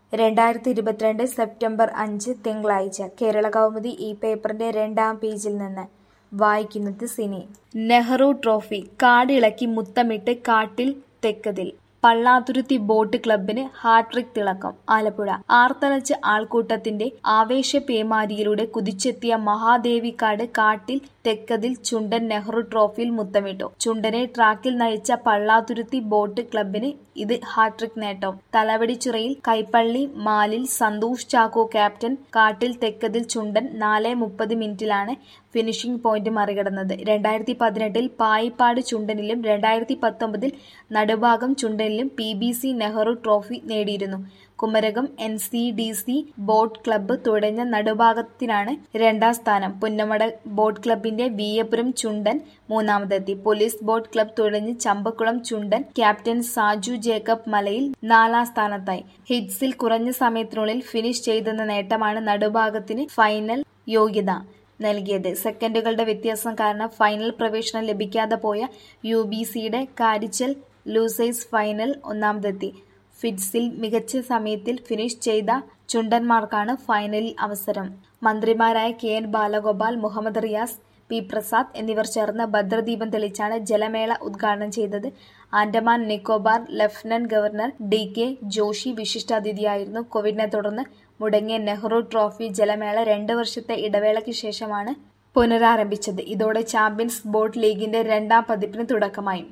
രണ്ടായിരത്തി ഇരുപത്തിരണ്ട് സെപ്റ്റംബർ അഞ്ച് തിങ്കളാഴ്ച കേരളകൗമുദി ഈ പേപ്പറിന്റെ രണ്ടാം പേജിൽ നിന്ന് വായിക്കുന്നത് സിനി നെഹ്റു ട്രോഫി കാടിളക്കി മുത്തമിട്ട് കാട്ടിൽ തെക്കതിൽ പള്ളാതുരുത്തി ബോട്ട് ക്ലബിന് ഹാട്രിക് തിളക്കം ആലപ്പുഴ ആർത്തലച്ച ആൾക്കൂട്ടത്തിന്റെ ആവേശ പേമാരിയിലൂടെ കുതിച്ചെത്തിയ മഹാദേവിക്കാട് കാട്ടിൽ തെക്കതിൽ ചുണ്ടൻ നെഹ്റു ട്രോഫിയിൽ മുത്തമിട്ടു ചുണ്ടനെ ട്രാക്കിൽ നയിച്ച പള്ളാതുരുത്തി ബോട്ട് ക്ലബിന് ഇത് ഹാട്രിക് നേട്ടം തലവടിച്ചിറയിൽ കൈപ്പള്ളി മാലിൽ സന്തോഷ് ചാക്കോ ക്യാപ്റ്റൻ കാട്ടിൽ തെക്കതിൽ ചുണ്ടൻ നാല് മുപ്പത് മിനിറ്റിലാണ് ഫിനിഷിംഗ് പോയിന്റ് മറികടന്നത് രണ്ടായിരത്തി പതിനെട്ടിൽ പായിപ്പാട് ചുണ്ടനിലും രണ്ടായിരത്തി പത്തൊമ്പതിൽ നടുഭാഗം ചുണ്ടനിലും P B C Nehru trophy നേടിയിരുന്നു Kumarakom N C D C boat club തുടങ്ങിയ നടുഭാഗത്തിനാണ് രണ്ടാം സ്ഥാനം പുന്നമട ബോട്ട് ക്ലബിന്റെ വിയപുരം ചുണ്ടൻ മൂന്നാമതെത്തി പോലീസ് ബോട്ട് ക്ലബ്ബ് തുടങ്ങി ചമ്പക്കുളം ചുണ്ടൻ ക്യാപ്റ്റൻ സാജു ജേക്കബ് മലയിൽ നാലാം സ്ഥാനത്തായി ഹിറ്റ്സിൽ കുറഞ്ഞ സമയത്തിനുള്ളിൽ ഫിനിഷ് ചെയ്തെന്ന നേട്ടമാണ് നടുഭാഗത്തിന് ഫൈനൽ യോഗ്യത നൽകിയത് സെക്കൻഡുകളുടെ വ്യത്യാസം കാരണം ഫൈനൽ പ്രവേശനം ലഭിക്കാതെ പോയ യു ബി സിയുടെ കാരിച്ചൽ ലൂസൈസ് ഫൈനൽ ഒന്നാമതെത്തി ഫിറ്റ്സിൽ മികച്ച സമയത്തിൽ ഫിനിഷ് ചെയ്ത ചുണ്ടന്മാർക്കാണ് ഫൈനലിൽ അവസരം മന്ത്രിമാരായ K N Balagopal Muhammad Riyas P Prasad എന്നിവർ ചേർന്ന് ഭദ്രദീപം തെളിച്ചാണ് ജലമേള ഉദ്ഘാടനം ചെയ്തത് Andaman Nicobar lieutenant governor D K Joshi വിശിഷ്ടാതിഥിയായിരുന്നു കോവിഡിനെ തുടർന്ന് മുടങ്ങിയ നെഹ്റു ട്രോഫി ജലമേള രണ്ട് വർഷത്തെ ഇടവേളയ്ക്ക് ശേഷമാണ് പുനരാരംഭിച്ചത് ഇതോടെ ചാമ്പ്യൻസ് ബോട്ട് ലീഗിന്റെ രണ്ടാം പതിപ്പിന് തുടക്കമായി